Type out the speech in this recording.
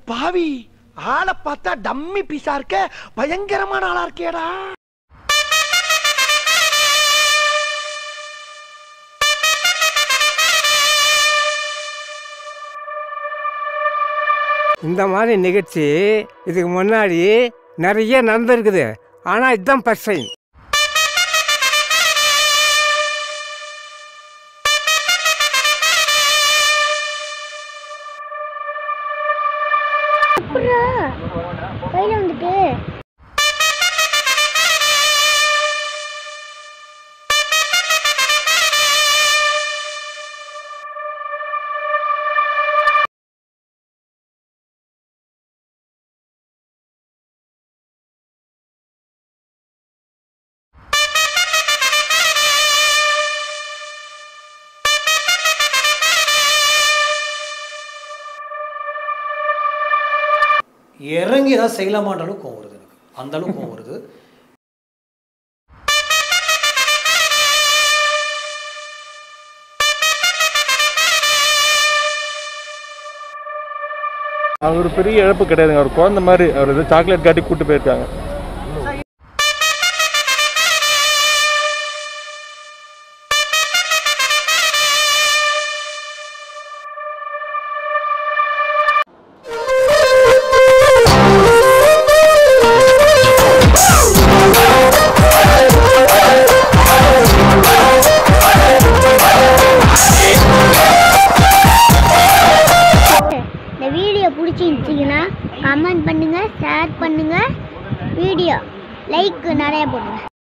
பாவி ஆளை பார்த்தா டம்மி பீஸா இருக்க பயங்கரமான ஆளா இருக்கேடா இந்த மாதிரி நிகழ்ச்சி இதுக்கு முன்னாடி நிறைய நடந்திருக்குது ஆனால் இதுதான் ஃபர்ஸ்ட் டைம் கையில் வந்துட்டு இறங்கி ஏதாவது செய்யலாமான்ற அளவுக்கு கோவம் வருது எனக்கு அந்த அளவுக்கு கோவம் வருது அவர் ஒரு பெரிய இழப்பு கிடையாதுங்க அவர் குழந்தை மாதிரி அவர் ஏதோ சாக்லேட் காட்டி கூட்டு போயிருக்காங்க இந்த வீடியோ பிடிச்சிருந்துச்சிங்கன்னா கமெண்ட் பண்ணுங்க ஷேர் பண்ணுங்க வீடியோ லைக் நிறைய போடுங்க